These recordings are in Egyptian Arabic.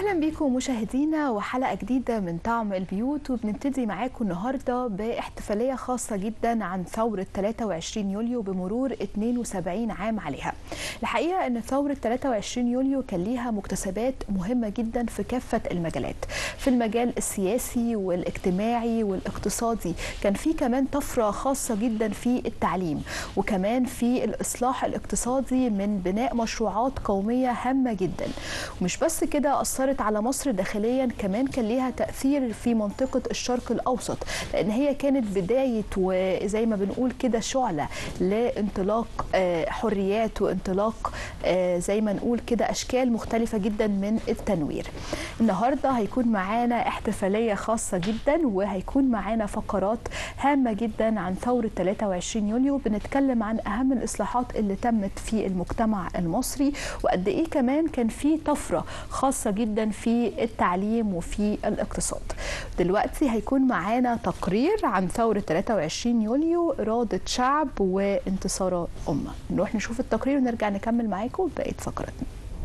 اهلا بيكم مشاهدينا وحلقه جديده من طعم البيوت وبنبتدي معاكم النهارده باحتفاليه خاصه جدا عن ثوره 23 يوليو بمرور 72 عام عليها. الحقيقه ان ثوره 23 يوليو كان ليها مكتسبات مهمه جدا في كافه المجالات، في المجال السياسي والاجتماعي والاقتصادي، كان في كمان طفره خاصه جدا في التعليم وكمان في الاصلاح الاقتصادي من بناء مشروعات قوميه هامه جدا. ومش بس كده اثرت على مصر داخليا كمان كان ليها تاثير في منطقه الشرق الاوسط لان هي كانت بدايه وزي ما بنقول كده شعله لانطلاق حريات وانطلاق زي ما نقول كده اشكال مختلفه جدا من التنوير. النهارده هيكون معانا احتفاليه خاصه جدا وهيكون معانا فقرات هامه جدا عن ثوره 23 يوليو بنتكلم عن اهم الاصلاحات اللي تمت في المجتمع المصري وقد ايه كمان كان في طفره خاصه جدا في التعليم وفي الاقتصاد. دلوقتي هيكون معانا تقرير عن ثوره 23 يوليو اراده شعب وانتصار امه. نروح نشوف التقرير ونرجع نكمل معاكم بقيه فقراتنا.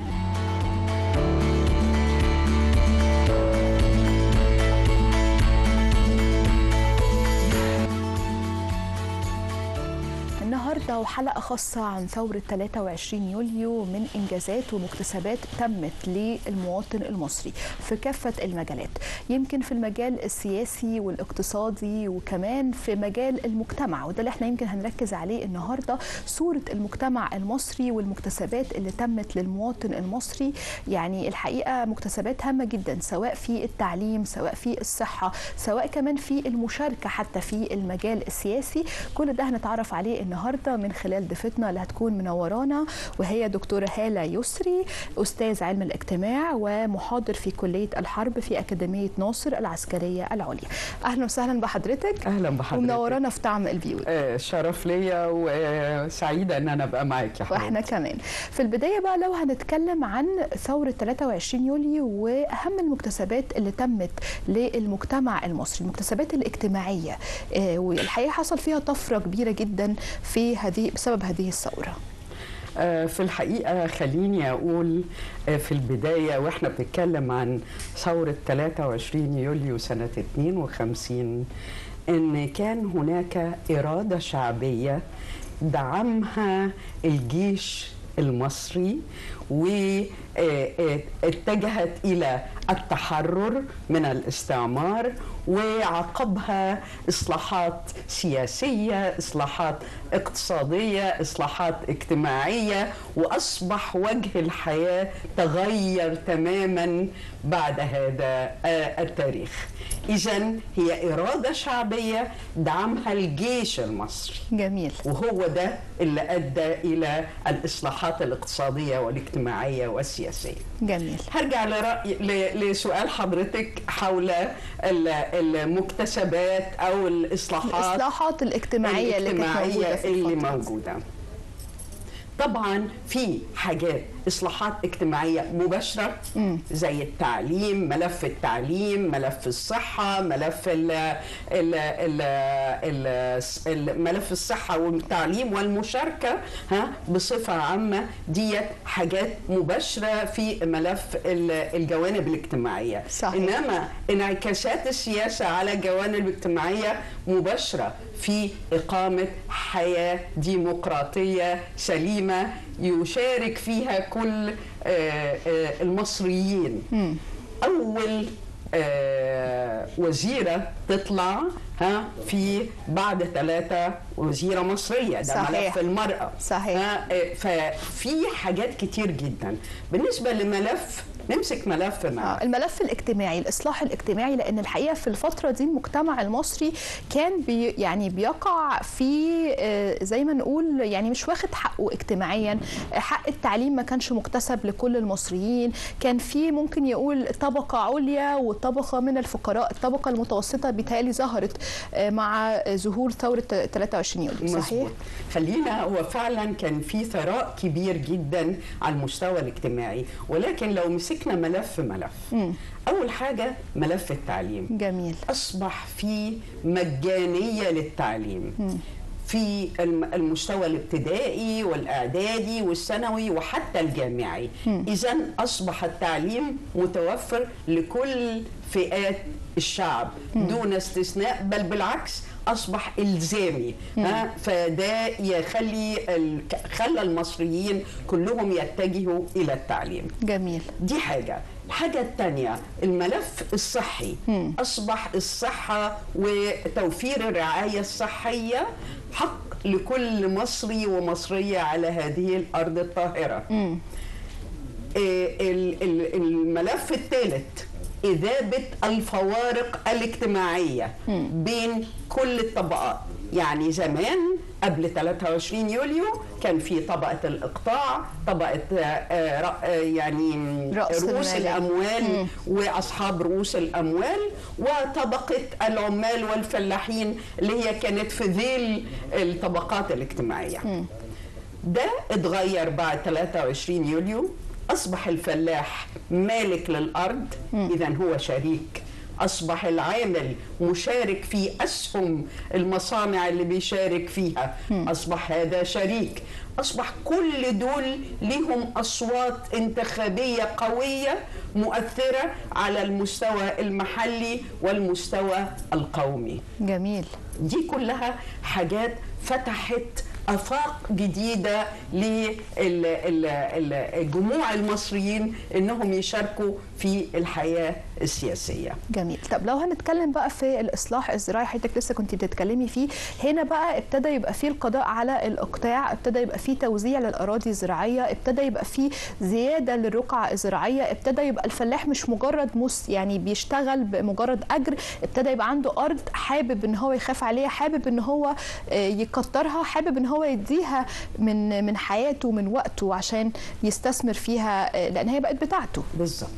النهارده وحلقه خاصه عن ثوره 23 يوليو من انجازات ومكتسبات تمت للمواطن المصري في كافه المجالات يمكن في المجال السياسي والاقتصادي وكمان في مجال المجتمع وده اللي احنا يمكن هنركز عليه النهارده صوره المجتمع المصري والمكتسبات اللي تمت للمواطن المصري يعني الحقيقه مكتسبات هامه جدا سواء في التعليم سواء في الصحه سواء كمان في المشاركه حتى في المجال السياسي كل ده هنتعرف عليه النهارده من خلال ضيفتنا اللي هتكون منورانا وهي دكتوره هاله يسري استاذ علم الاجتماع ومحاضر في كليه الحرب في اكاديميه ناصر العسكريه العليا. اهلا وسهلا بحضرتك. اهلا بحضرتك. ومنورانا في طعم البيوت. آه شرف ليا وسعيده ان انا ابقى معاك يا حضرتك. واحنا كمان. في البدايه بقى لو هنتكلم عن ثوره 23 يوليو واهم المكتسبات اللي تمت للمجتمع المصري، المكتسبات الاجتماعيه آه والحقيقه حصل فيها طفره كبيره جدا في هذه بسبب هذه الثوره في الحقيقة خليني أقول في البداية وإحنا بنتكلم عن ثورة 23 يوليو سنة 52 إن كان هناك إرادة شعبية دعمها الجيش المصري واتجهت الى التحرر من الاستعمار وعقبها اصلاحات سياسيه اصلاحات اقتصاديه اصلاحات اجتماعيه واصبح وجه الحياه تغير تماما بعد هذا التاريخ اذا هي اراده شعبيه دعمها الجيش المصري جميل وهو ده اللي ادى الى الاصلاحات الاقتصاديه والاجتماعيه والسياسيه جميل هرجع لرأي لسؤال حضرتك حول المكتسبات او الاصلاحات الاصلاحات الاجتماعيه, الاجتماعية اللي كانت موجوده في اللي موجوده طبعا في حاجات اصلاحات اجتماعيه مباشره م. زي التعليم ملف التعليم ملف الصحه ملف ال ال ال ال ملف الصحه والتعليم والمشاركه ها بصفه عامه ديت حاجات مباشره في ملف الجوانب الاجتماعيه صحيح. انما انعكاسات السياسه على الجوانب الاجتماعيه مباشره في اقامه حياه ديمقراطيه سليمه يشارك فيها كل المصريين اول وزيره تطلع ها في بعد ثلاثة وزيرة مصرية ده صحيح. ملف المرأة صحيح ففي حاجات كتير جدا بالنسبة لملف نمسك ملف معه. الملف الاجتماعي الاصلاح الاجتماعي لان الحقيقه في الفتره دي المجتمع المصري كان بي يعني بيقع في زي ما نقول يعني مش واخد حقه اجتماعيا حق التعليم ما كانش مكتسب لكل المصريين كان في ممكن يقول طبقه عليا وطبقه من الفقراء الطبقه المتوسطه بيتهيألي ظهرت مع ظهور ثوره 23 يوليو صحيح خلينا هو فعلا كان في ثراء كبير جدا على المستوى الاجتماعي ولكن لو مسك مسكنا ملف ملف مم. اول حاجه ملف التعليم جميل اصبح في مجانيه للتعليم مم. في الم- المستوى الابتدائي والاعدادي والثانوي وحتى الجامعي اذا اصبح التعليم متوفر لكل فئات الشعب دون استثناء بل بالعكس اصبح الزامي ها فده يخلي ال- خلى المصريين كلهم يتجهوا الى التعليم جميل دي حاجة الحاجة الثانية الملف الصحي أصبح الصحة وتوفير الرعاية الصحية حق لكل مصري ومصرية على هذه الأرض الطاهرة إيه ال- ال- الملف الثالث إذابة الفوارق الاجتماعية بين كل الطبقات يعني زمان قبل 23 يوليو كان في طبقة الإقطاع طبقة آه، آه، رأ- آه، يعني رأس رؤوس المال. الأموال وأصحاب رؤوس الأموال وطبقة العمال والفلاحين اللي هي كانت في ذيل الطبقات الاجتماعية ده اتغير بعد 23 يوليو أصبح الفلاح مالك للأرض إذا هو شريك أصبح العامل مشارك في أسهم المصانع اللي بيشارك فيها أصبح هذا شريك أصبح كل دول لهم أصوات انتخابية قوية مؤثرة على المستوى المحلي والمستوى القومي جميل دي كلها حاجات فتحت افاق جديده للجموع المصريين انهم يشاركوا في الحياه السياسيه جميل طب لو هنتكلم بقى في الاصلاح الزراعي حضرتك لسه كنت بتتكلمي فيه هنا بقى ابتدى يبقى فيه القضاء على الاقطاع ابتدى يبقى فيه توزيع للاراضي الزراعيه ابتدى يبقى فيه زياده للرقعه الزراعيه ابتدى يبقى الفلاح مش مجرد مس يعني بيشتغل بمجرد اجر ابتدى يبقى عنده ارض حابب ان هو يخاف عليها حابب ان هو آه، يكترها حابب ان هو يديها من من حياته من وقته عشان يستثمر فيها آه، لان هي بقت بتاعته بالظبط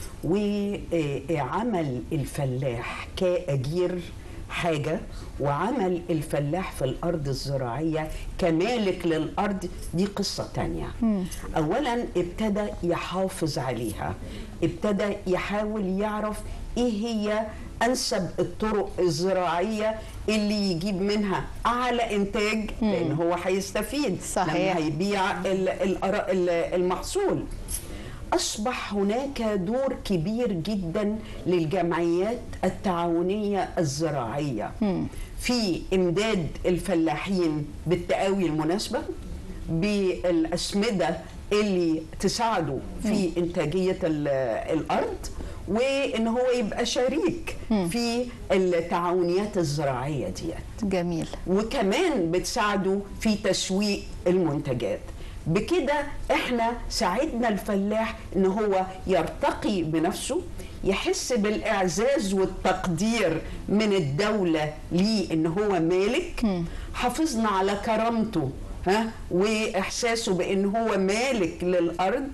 وعمل الفلاح كأجير حاجة وعمل الفلاح في الأرض الزراعية كمالك للأرض دي قصة تانية أولا ابتدى يحافظ عليها ابتدى يحاول يعرف إيه هي أنسب الطرق الزراعية اللي يجيب منها أعلى إنتاج لأن هو هيستفيد صحيح. لما هيبيع ال- الأرا- ال- المحصول أصبح هناك دور كبير جدا للجمعيات التعاونية الزراعية في إمداد الفلاحين بالتقاوي المناسبة بالأسمدة اللي تساعده في إنتاجية ال- الأرض وإن هو يبقى شريك في التعاونيات الزراعية ديت جميل وكمان بتساعده في تسويق المنتجات بكده احنا ساعدنا الفلاح ان هو يرتقي بنفسه يحس بالاعزاز والتقدير من الدوله ليه ان هو مالك حافظنا على كرامته ها واحساسه بان هو مالك للارض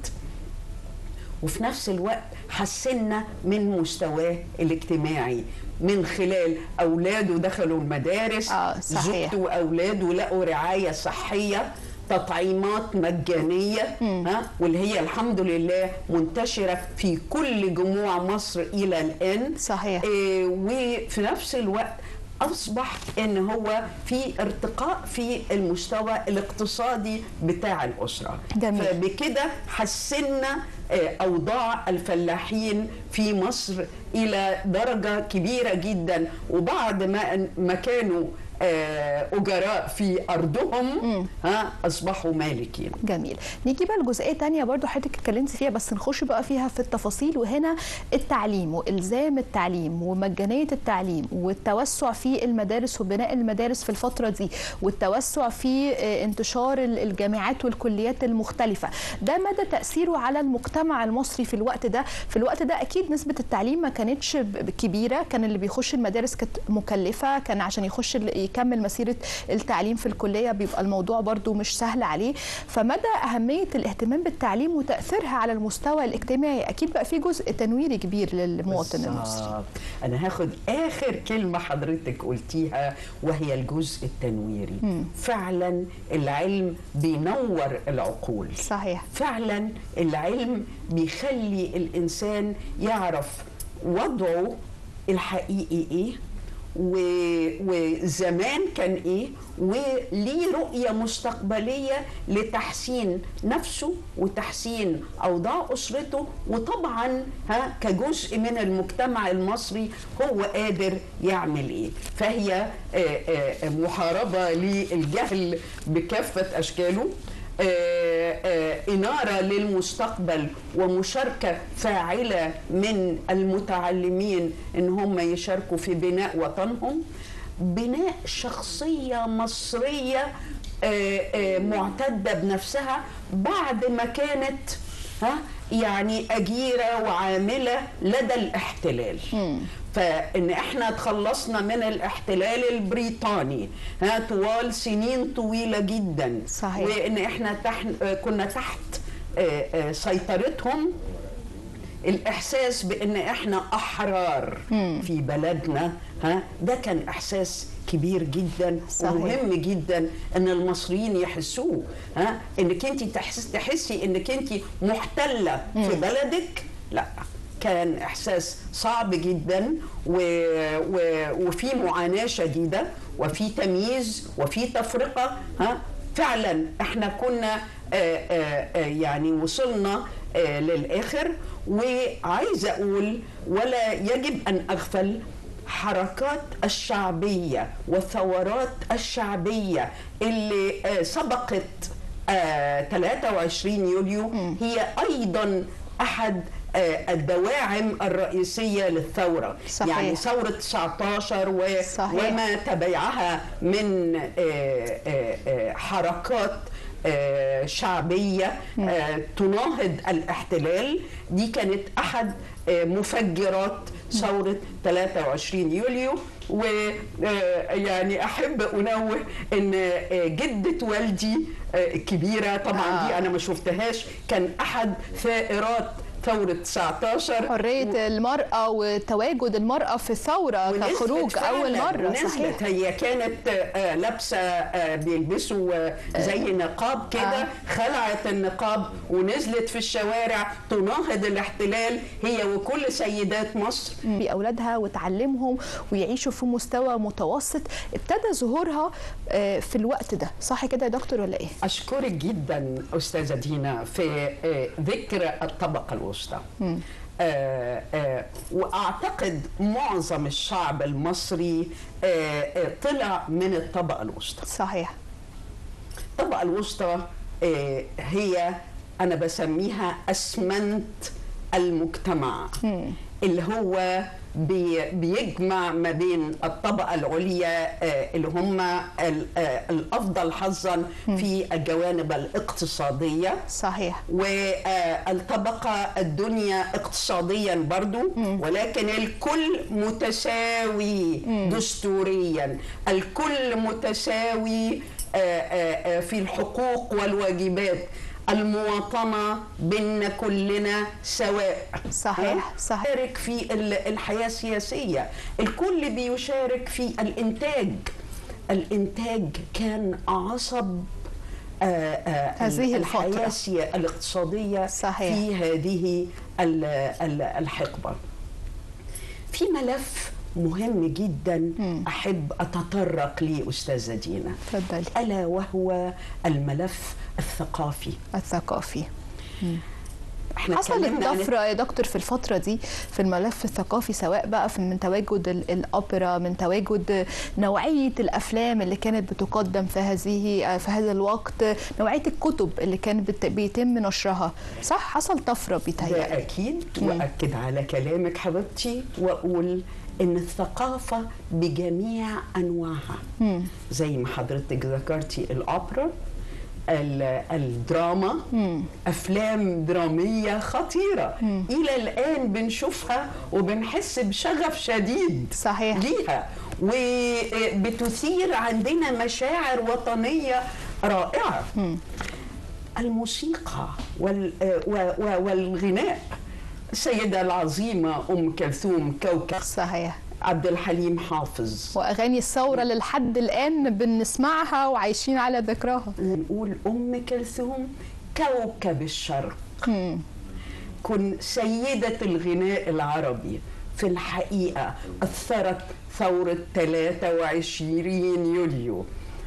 وفي نفس الوقت حسنا من مستواه الاجتماعي من خلال اولاده دخلوا المدارس آه، صحيح. زوجته واولاده لقوا رعايه صحيه تطعيمات مجانيه ها واللي هي الحمد لله منتشره في كل جموع مصر الى الان صحيح. إيه وفي نفس الوقت اصبح ان هو في ارتقاء في المستوى الاقتصادي بتاع الاسره جميل. فبكده حسنا آه، اوضاع الفلاحين في مصر الى درجه كبيره جدا وبعد ما ما كانوا آه، اجراء في ارضهم ها اصبحوا مالكين جميل نيجي بقى لجزئيه تانية برضو حضرتك اتكلمت فيها بس نخش بقى فيها في التفاصيل وهنا التعليم والزام التعليم ومجانيه التعليم والتوسع في المدارس وبناء المدارس في الفتره دي والتوسع في آه، انتشار ال- الجامعات والكليات المختلفه ده مدى تاثيره على المجتمع المصري في الوقت ده في الوقت ده اكيد نسبه التعليم ما كانتش ب- ب- كبيره كان اللي بيخش المدارس كانت مكلفه كان عشان يخش ال- يكمل مسيره التعليم في الكليه بيبقى الموضوع برضو مش سهل عليه فمدى اهميه الاهتمام بالتعليم وتاثيرها على المستوى الاجتماعي اكيد بقى في جزء تنويري كبير للمواطن المصري بالظبط. انا هاخد اخر كلمه حضرتك قلتيها وهي الجزء التنويري فعلا العلم بينور العقول صحيح فعلا العلم بيخلي الانسان يعرف وضعه الحقيقي ايه و- وزمان كان ايه وليه رؤيه مستقبليه لتحسين نفسه وتحسين اوضاع اسرته وطبعا ها كجزء من المجتمع المصري هو قادر يعمل ايه فهي آه، آه، محاربه للجهل بكافه اشكاله آه، آه، إنارة للمستقبل ومشاركة فاعلة من المتعلمين إن هم يشاركوا في بناء وطنهم بناء شخصية مصرية آه، آه، معتدة بنفسها بعد ما كانت ها يعني أجيرة وعاملة لدى الاحتلال فإن إحنا تخلصنا من الاحتلال البريطاني ها طوال سنين طويلة جدا صحيح. وإن إحنا تحت كنا تحت آه، آه، سيطرتهم الاحساس بان احنا احرار في بلدنا ها ده كان احساس كبير جدا صحيح. ومهم جدا ان المصريين يحسوه ها انك انت تحس تحسي انك انت محتله في بلدك لا كان احساس صعب جدا و... و... وفي معاناه شديده وفي تمييز وفي تفرقه ها فعلا احنا كنا آه، آه، آه، يعني وصلنا آه، للاخر وعايزه اقول ولا يجب ان اغفل حركات الشعبيه والثورات الشعبيه اللي آه، سبقت آه، 23 يوليو هي ايضا احد آه، الدواعم الرئيسيه للثوره صحيح. يعني ثوره 19 و... صحيح. وما تبعها من آه، آه، آه، حركات آه، شعبية آه، تناهض الاحتلال دي كانت أحد آه، مفجرات ثورة 23 يوليو ويعني أحب أنوه أن آه، جدة والدي آه، الكبيرة طبعا دي آه. أنا ما شفتهاش كان أحد ثائرات ثورة 19 حرية المرأة وتواجد المرأة في الثورة ونزلت كخروج أول فعلاً، مرة ونزلت صحيح هي كانت آه، لابسه آه، بيلبسوا آه، زي نقاب كده آه. خلعت النقاب ونزلت في الشوارع تناهض الاحتلال هي وكل سيدات مصر بأولادها وتعلمهم ويعيشوا في مستوى متوسط ابتدى ظهورها آه، في الوقت ده صح كده يا دكتور ولا ايه؟ اشكرك جدا استاذه دينا في آه، ذكر الطبقه الوسطى آه، آه، واعتقد معظم الشعب المصري آه، آه، طلع من الطبقه الوسطى صحيح الطبقة الوسطى آه، هي أنا بسميها أسمنت المجتمع اللي هو بي- بيجمع ما بين الطبقة العليا آه، اللي هم ال- آه، الأفضل حظا في الجوانب الاقتصادية صحيح والطبقة الدنيا اقتصاديا برضو ولكن الكل متساوي دستوريا الكل متساوي آه، آه، آه، في الحقوق والواجبات المواطنة بيننا كلنا سواء صحيح، ها؟ صحيح. يشارك في ال- الحياة السياسية الكل بيشارك في الإنتاج الإنتاج كان عصب آه، آه، هذه الحياة الفترة. السيا- الاقتصادية صحيح. في هذه ال- ال- الحقبة في ملف مهم جدا أحب أتطرق ليه أستاذة دينا اتفضلي ألا وهو الملف الثقافي الثقافي احنا حصلت اتكلمنا عن- طفرة يا دكتور في الفترة دي في الملف الثقافي سواء بقى في من تواجد ال- الأوبرا من تواجد نوعية الأفلام اللي كانت بتقدم في هذه في هذا الوقت نوعية الكتب اللي كانت بت- بيتم نشرها صح حصل طفرة ده بيتهيألي أكيد وأكد على كلامك حبيبتي وأقول إن الثقافة بجميع أنواعها زي ما حضرتك ذكرتي الأوبرا ال- الدراما أفلام درامية خطيرة إلى الآن بنشوفها وبنحس بشغف شديد صحيح. ليها وبتثير عندنا مشاعر وطنية رائعة الموسيقى وال و- و- والغناء السيدة العظيمة أم كلثوم كوكب صحيح عبد الحليم حافظ وأغاني الثورة اللي لحد الآن بنسمعها وعايشين على ذكراها نقول أم كلثوم كوكب الشرق كن سيدة الغناء العربي في الحقيقة أثرت ثورة 23 يوليو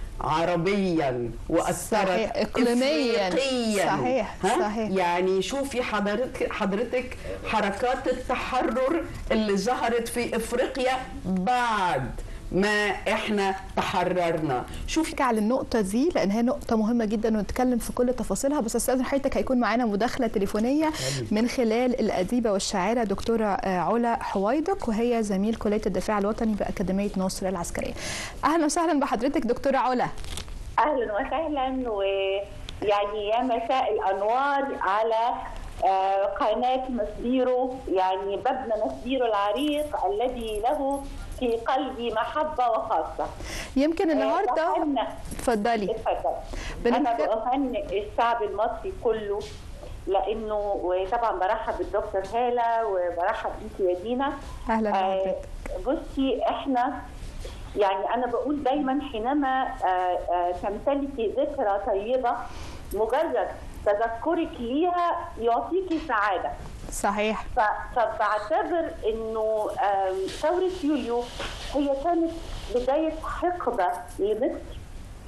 عربيا واثرت صحيح. إقليمياً. إفريقياً. صحيح. ها؟ صحيح. يعني شوفي حضرتك حضرتك حركات التحرر اللي ظهرت في افريقيا بعد ما احنا تحررنا شوفي نرجع للنقطة دي لأن هي نقطة مهمة جدا ونتكلم في كل تفاصيلها بس أستاذ حضرتك هيكون معانا مداخلة تليفونية من خلال الأديبة والشاعرة دكتورة آه، علا حويدق وهي زميل كلية الدفاع الوطني بأكاديمية ناصر العسكرية. أهلا وسهلا بحضرتك دكتورة علا. اهلا وسهلا ويعني يا مساء الانوار على آه، قناه مسبيرو يعني مبنى مسبيرو العريق الذي له في قلبي محبه وخاصه. يمكن النهارده بهنئ- اتفضلي اتفضل. انا بنتك- بهنئ الشعب المصري كله لانه وطبعا برحب بالدكتور هاله وبرحب بيكي يا دينا أهلا آه، بحضرتك. بصي احنا يعني انا بقول دايما حينما آه، آه، تمتلكي ذكرى طيبه مجرد تذكرك ليها يعطيكي سعاده صحيح ف- فبعتبر انه آم، ثوره يوليو هي كانت بدايه حقبه لمصر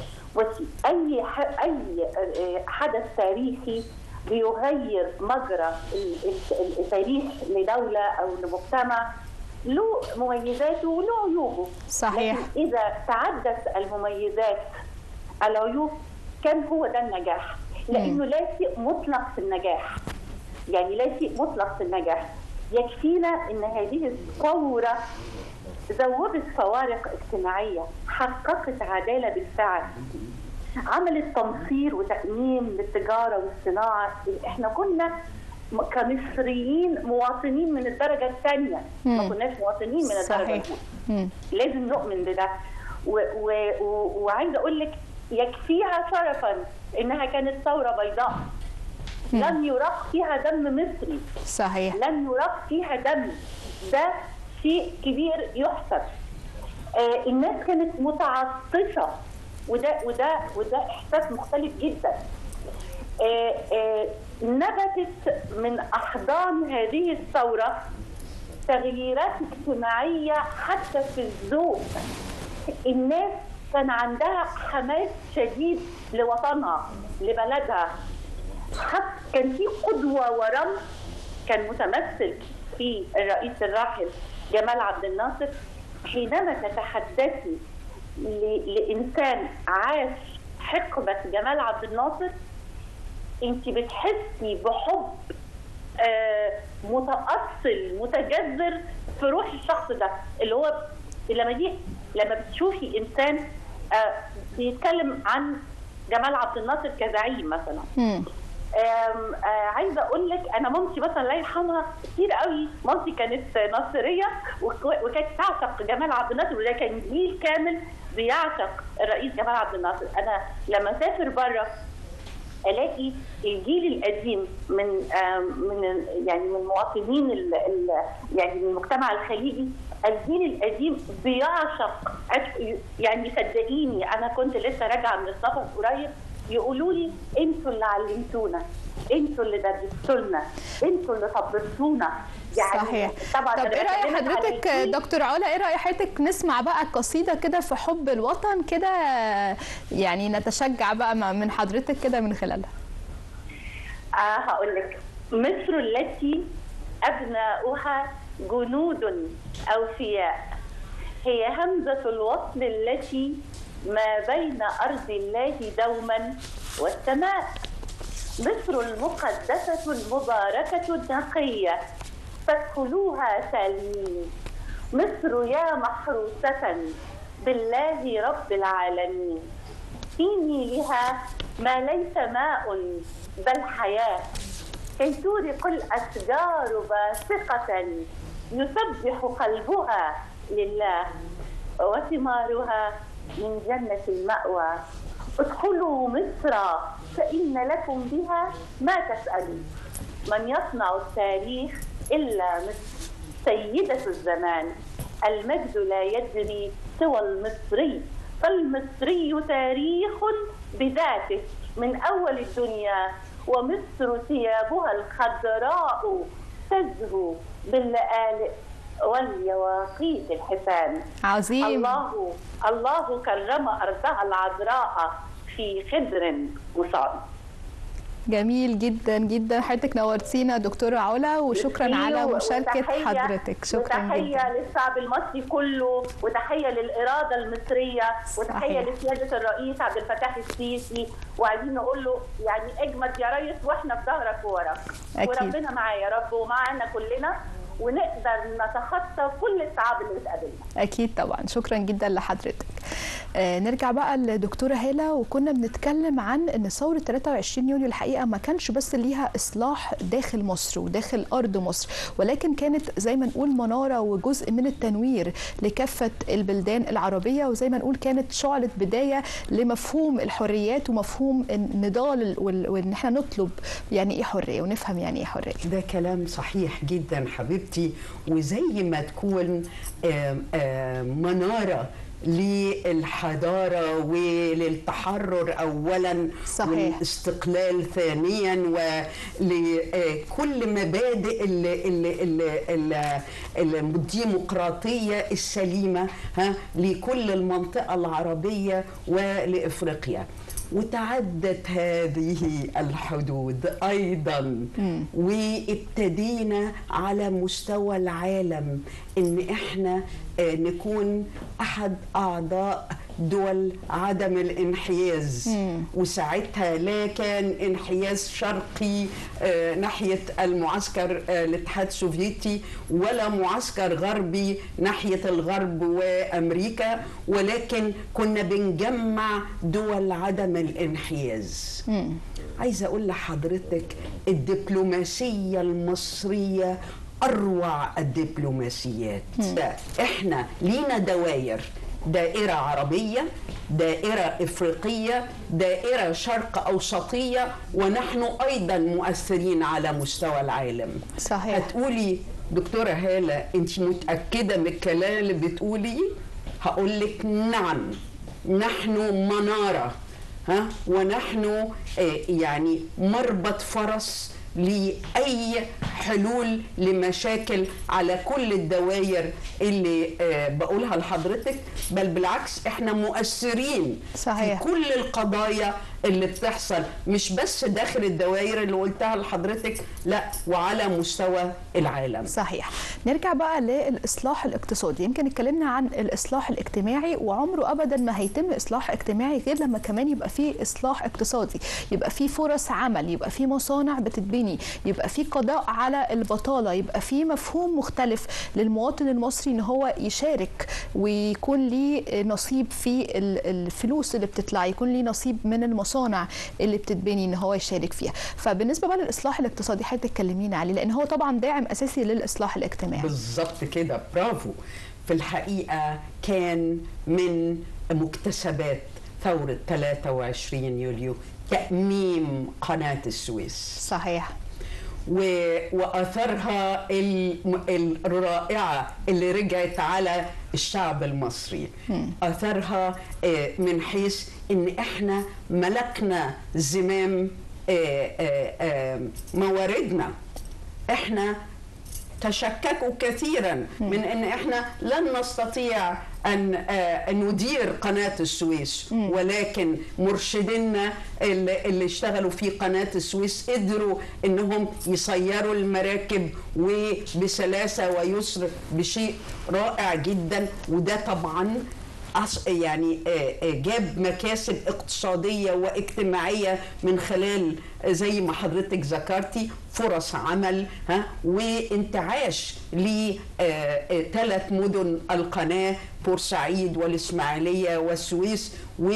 واي ح- اي آه، حدث تاريخي بيغير مجرى ال- ال- التاريخ لدوله او لمجتمع له مميزاته وله عيوبه صحيح. لكن اذا تعدت المميزات العيوب كان هو ده النجاح لانه لا شيء مطلق في النجاح يعني لا شيء مطلق في النجاح يكفينا ان هذه الثوره ذوبت فوارق اجتماعيه حققت عداله بالفعل عملت تنصير وتأمين للتجارة والصناعة احنا كنا م- كمصريين مواطنين من الدرجة الثانية ما مم. كناش مواطنين من الدرجة صحيح الأولى مم. لازم نؤمن بده و- و- و- وعايزه اقول لك يكفيها شرفا انها كانت ثوره بيضاء لم يراق فيها دم مصري صحيح لم يراق فيها دم ده شيء كبير يحسب آه الناس كانت متعطشه وده وده وده احساس مختلف جدا آه آه نبتت من احضان هذه الثوره تغييرات اجتماعيه حتى في الذوق الناس كان عندها حماس شديد لوطنها لبلدها حتى كان في قدوه ورمز كان متمثل في الرئيس الراحل جمال عبد الناصر حينما تتحدثي ل- لانسان عاش حقبه جمال عبد الناصر انت بتحسي بحب آه، متأصل متجذر في روح الشخص ده اللي هو لما دي لما بتشوفي انسان آه، بيتكلم عن جمال عبد الناصر كزعيم مثلا مم. آم، آه، عايزه اقول لك انا مامتي مثلا الله يرحمها كتير قوي مامتي كانت ناصريه وك- وكانت تعشق جمال عبد الناصر وده كان جيل كامل بيعشق الرئيس جمال عبد الناصر انا لما اسافر بره الاقي الجيل القديم من آم، من ال- يعني من المواطنين ال- ال- يعني من المجتمع الخليجي الجيل القديم بيعشق أش- يعني صدقيني انا كنت لسه راجعه من السفر قريب يقولوا لي انتوا اللي علمتونا انتوا اللي درستوا لنا انتوا اللي طبقتونا يعني صحيح طبعا طب أنا ايه راي بكلمك حضرتك على الجيل دكتور علا ايه راي حضرتك نسمع بقى قصيده كده في حب الوطن كده يعني نتشجع بقى مع- من حضرتك كده من خلالها آه هقول لك مصر التي أبناؤها جنود أوفياء هي همزة الوصل التي ما بين أرض الله دوما والسماء مصر المقدسة المباركة النقية فادخلوها سالمين مصر يا محروسة بالله رب العالمين في نيلها ما ليس ماء بل حياة كي تورق الأشجار باسقة يسبح قلبها لله وثمارها من جنة المأوى ادخلوا مصر فإن لكم بها ما تسألون من يصنع التاريخ إلا مصر سيدة الزمان المجد لا يجري سوى المصري فالمصري تاريخ بذاته من أول الدنيا ومصر ثيابها الخضراء تزهو باللآلئ واليواقيت الحسان عظيم الله الله كرم أرضها العذراء في خدر وصال جميل جدا جدا حضرتك نورتينا دكتورة علا وشكرا على و- مشاركة وتحية- حضرتك شكرا وتحية جدا للشعب المصري كله وتحية للإرادة المصرية وتحية صحيح. لسيادة الرئيس عبد الفتاح السيسي وعايزين نقول له يعني اجمد يا ريس واحنا في ظهرك ووراك أكيد. وربنا معايا يا رب ومعانا كلنا ونقدر نتخطى كل الصعاب اللي بتقابلنا أكيد طبعا شكرا جدا لحضرتك آه نرجع بقى لدكتورة هالة وكنا بنتكلم عن ان ثورة 23 يوليو الحقيقة ما كانش بس ليها اصلاح داخل مصر وداخل ارض مصر ولكن كانت زي ما نقول منارة وجزء من التنوير لكافة البلدان العربية وزي ما نقول كانت شعلة بداية لمفهوم الحريات ومفهوم النضال وال- وان احنا نطلب يعني ايه حرية ونفهم يعني ايه حرية ده كلام صحيح جدا حبيبتي وزي ما تكون آم، آم، منارة للحضارة وللتحرر أولا صحيح. والاستقلال ثانيا ولكل مبادئ ال- ال- ال- ال- الديمقراطية السليمة ها لكل المنطقة العربية ولإفريقيا وتعدت هذه الحدود ايضا وابتدينا على مستوى العالم ان احنا آه، نكون احد اعضاء دول عدم الانحياز وساعتها لا كان انحياز شرقي آه، ناحيه المعسكر آه، الاتحاد السوفيتي ولا معسكر غربي ناحيه الغرب وامريكا ولكن كنا بنجمع دول عدم الانحياز عايزه اقول لحضرتك الدبلوماسيه المصريه اروع الدبلوماسيات احنا لينا دواير دائرة عربية دائرة إفريقية دائرة شرق أوسطية ونحن أيضا مؤثرين على مستوى العالم صحيح. هتقولي دكتورة هالة أنت متأكدة من الكلام اللي بتقولي هقول لك نعم نحن منارة ها ونحن آه، يعني مربط فرس لأي حلول لمشاكل على كل الدوائر اللي آه، بقولها لحضرتك بل بالعكس احنا مؤثرين صحيح. في كل القضايا اللي بتحصل مش بس داخل الدوائر اللي قلتها لحضرتك لا وعلى مستوى العالم صحيح نرجع بقى للاصلاح الاقتصادي يمكن اتكلمنا عن الاصلاح الاجتماعي وعمره ابدا ما هيتم اصلاح اجتماعي غير لما كمان يبقى فيه اصلاح اقتصادي يبقى فيه فرص عمل يبقى فيه مصانع بتتبني يبقى فيه قضاء على البطاله يبقى فيه مفهوم مختلف للمواطن المصري ان هو يشارك ويكون ليه نصيب في ال- الفلوس اللي بتطلع يكون ليه نصيب من المصانع اللي بتتبني ان هو يشارك فيها فبالنسبه بقى للاصلاح الاقتصادي حضرتك تكلمينا عليه لان هو طبعا داعم اساسي للاصلاح الاجتماعي بالظبط كده برافو في الحقيقة كان من مكتسبات ثورة 23 يوليو تأميم قناة السويس صحيح و- واثرها الم- الرائعه اللي رجعت على الشعب المصري اثرها آه، من حيث ان احنا ملكنا زمام آه، آه، آه، مواردنا احنا تشككوا كثيرا من ان احنا لن نستطيع ان آه، أن ندير قناه السويس ولكن مرشدينا اللي اللي اشتغلوا في قناه السويس قدروا انهم يسيروا المراكب وبسلاسه ويسر بشيء رائع جدا وده طبعا أص- يعني آه، آه، جاب مكاسب اقتصادية واجتماعية من خلال آه، زي ما حضرتك ذكرتي فرص عمل ها وانتعاش لثلاث مدن القناة بورسعيد والإسماعيلية والسويس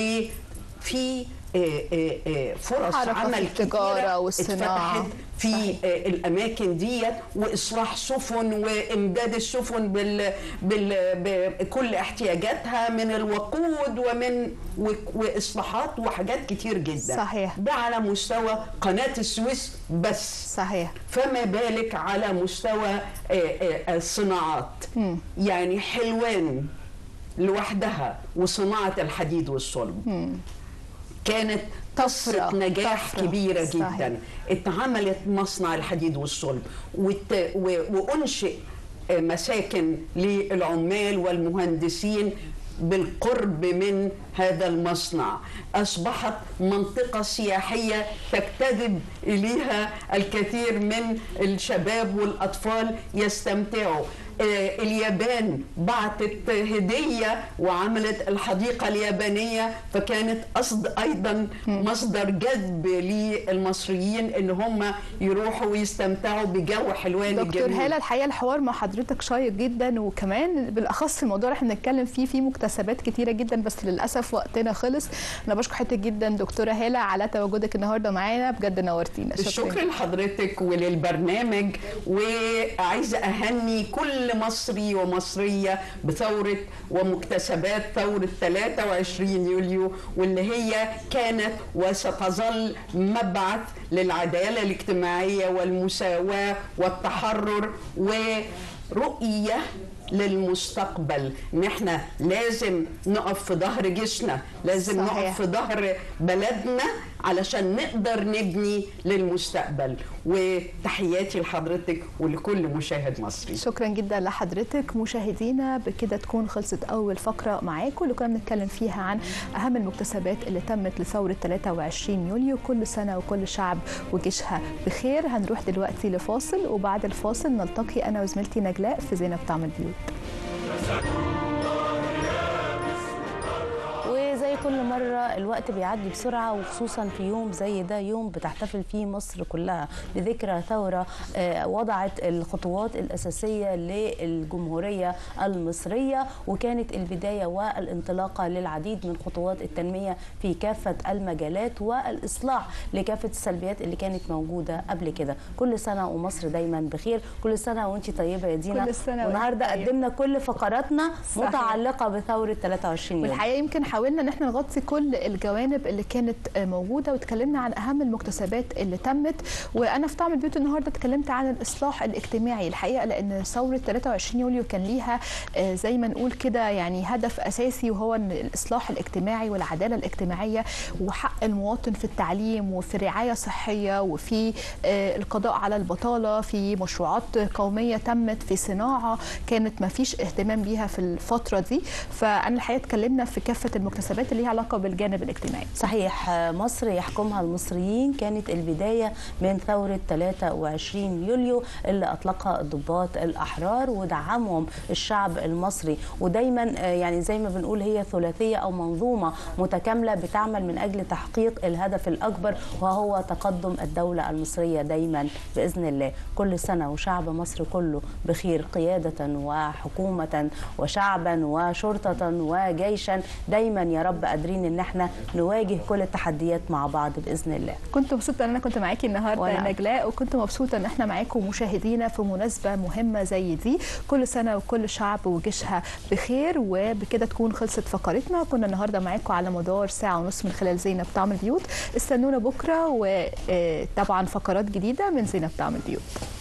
وفي آه، آه، آه، فرص حركة في عمل التجارة كتيرة والصناعة. اتفتحت في آه، الاماكن ديت واصلاح سفن وامداد السفن بال بال بكل احتياجاتها من الوقود ومن و- واصلاحات وحاجات كتير جدا صحيح. ده على مستوى قناه السويس بس صحيح فما بالك على مستوى آه، آه، الصناعات يعني حلوان لوحدها وصناعه الحديد والصلب كانت قصة طفرة، نجاح طفرة. كبيرة صحيح. جدا اتعملت مصنع الحديد والصلب وت... و... وأنشئ مساكن للعمال والمهندسين بالقرب من هذا المصنع أصبحت منطقة سياحية تجتذب إليها الكثير من الشباب والأطفال يستمتعوا آه، اليابان بعتت هدية وعملت الحديقة اليابانية فكانت قصد أيضا مصدر جذب للمصريين إن هم يروحوا ويستمتعوا بجو حلوان دكتور الجميل هاله الحقيقه الحوار مع حضرتك شيق جدا وكمان بالاخص في الموضوع اللي احنا بنتكلم فيه فيه مكتسبات كتيره جدا بس للاسف وقتنا خلص انا بشكر حضرتك جدا دكتوره هاله على تواجدك النهارده معانا بجد نورتينا الشكر لحضرتك وللبرنامج وعايزة أهني كل مصري ومصرية بثورة ومكتسبات ثورة 23 يوليو واللي هي كانت وستظل مبعث للعدالة الاجتماعية والمساواة والتحرر ورؤية للمستقبل ان احنا لازم نقف في ظهر جيشنا لازم صحيح. نقف في ظهر بلدنا علشان نقدر نبني للمستقبل وتحياتي لحضرتك ولكل مشاهد مصري شكرا جدا لحضرتك مشاهدينا بكده تكون خلصت اول فقره معاكم اللي كنا بنتكلم فيها عن اهم المكتسبات اللي تمت لثوره 23 يوليو كل سنه وكل شعب وجيشها بخير هنروح دلوقتي لفاصل وبعد الفاصل نلتقي انا وزميلتي نجلاء في زينب طعم البيوت وزي كل مرة الوقت بيعدي بسرعة وخصوصا في يوم زي ده يوم بتحتفل فيه مصر كلها لذكرى ثورة آه، وضعت الخطوات الأساسية للجمهورية المصرية وكانت البداية والانطلاقة للعديد من خطوات التنمية في كافة المجالات والإصلاح لكافة السلبيات اللي كانت موجودة قبل كده كل سنة ومصر دايما بخير كل سنة وانت طيبة يا دينا كل سنة وانت والنهاردة طيبة. قدمنا كل فقراتنا صحيح. متعلقة بثورة 23 يوم والحقيقه يمكن حاولنا ان احنا نغطي كل الجوانب اللي كانت موجوده واتكلمنا عن اهم المكتسبات اللي تمت وانا في طعم البيوت النهارده اتكلمت عن الاصلاح الاجتماعي الحقيقه لان ثوره 23 يوليو كان ليها آه، زي ما نقول كده يعني هدف اساسي وهو ان الاصلاح الاجتماعي والعداله الاجتماعيه وحق المواطن في التعليم وفي رعايه صحيه وفي آه، القضاء على البطاله في مشروعات قوميه تمت في صناعه كانت ما فيش اهتمام بيها في الفتره دي فانا الحقيقه اتكلمنا في كافه المكتسبات اللي ليها علاقه بالجانب الاجتماعي صحيح مصر يحكمها المصريين كانت البداية من ثورة 23 يوليو اللي أطلقها الضباط الأحرار ودعمهم الشعب المصري ودايما آه، يعني زي ما بنقول هي ثلاثية أو منظومة متكاملة بتعمل من أجل تحقيق الهدف الأكبر وهو تقدم الدولة المصرية دايما بإذن الله كل سنة وشعب مصر كله بخير قيادة وحكومة وشعبا وشرطة وجيشا دايما يا رب قادرين ان احنا نواجه كل التحديات مع بعض باذن الله كنت مبسوطه ان انا كنت معاكي النهارده وأنا يا نجلاء وكنت مبسوطه ان احنا معاكم مشاهدينا في مناسبه مهمه زي دي كل سنه وكل شعب وجيشها بخير وبكده تكون خلصت فقرتنا كنا النهارده معاكم على مدار ساعه ونص من خلال زينب طعم البيوت استنونا بكره وطبعا فقرات جديده من زينب طعم البيوت